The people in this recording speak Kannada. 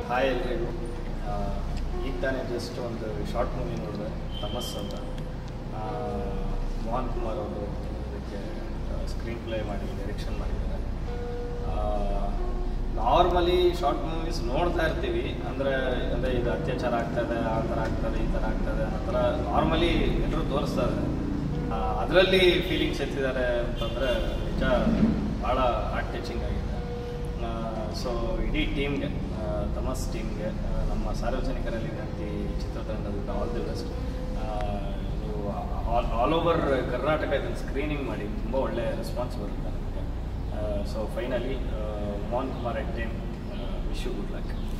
ಹಾಯ್ ಎಲ್ರಿಗೂ ಆ, ಈಗ ತಾನೇ ಜಸ್ಟ್ ಒಂದು ಶಾರ್ಟ್ ಮೂವಿ ನೋಡಿದೆ ತಮಸ್ ಅಂತ ಆ, ಮೋಹನ್ ಕುಮಾರ್ ಅವರು ಇದಕ್ಕೆ ಸ್ಕ್ರೀನ್ ಪ್ಲೇ ಮಾಡಿ ಡೈರೆಕ್ಷನ್ ಮಾಡಿದ್ದಾರೆ ನಾರ್ಮಲಿ ಶಾರ್ಟ್ ಮೂವೀಸ್ ನೋಡ್ತಾ ಇರ್ತೀವಿ ಅಂದರೆ ಅಂದರೆ ಇದು ಅತ್ಯಾಚಾರ ಆಗ್ತದೆ ಆ ಥರ ಆಗ್ತದೆ ಈ ಥರ ಆಗ್ತದೆ ಆ ಥರ ನಾರ್ಮಲಿ ಎಲ್ಲರೂ ತೋರಿಸ್ತಾರೆ ಅದರಲ್ಲಿ ಫೀಲಿಂಗ್ಸ್ ಎತ್ತಿದ್ದಾರೆ ಅಂತಂದರೆ ನಿಜ ಭಾಳ ಹಾರ್ಟ್ ಟಚಿಂಗ್ ಆಗಿದೆ ಸೊ ಇಡೀ ಟೀಮ್ಗೆ ತಮಸ್ ಟೀಮ್ಗೆ ನಮ್ಮ ಸಾರ್ವಜನಿಕರಲ್ಲಿ ವಿನಂತಿ ಚಿತ್ರತಂಡದಿಂದ ಆಲ್ ದಿ ಬೆಸ್ಟ್ ನೀವು ಆಲ್ ಆಲ್ ಓವರ್ ಕರ್ನಾಟಕ ಇದನ್ನು ಸ್ಕ್ರೀನಿಂಗ್ ಮಾಡಿ ತುಂಬ ಒಳ್ಳೆಯ ರೆಸ್ಪಾನ್ಸ್ ಬರುತ್ತೆ ನಮಗೆ so finally Mohan Kumar at team wish you good luck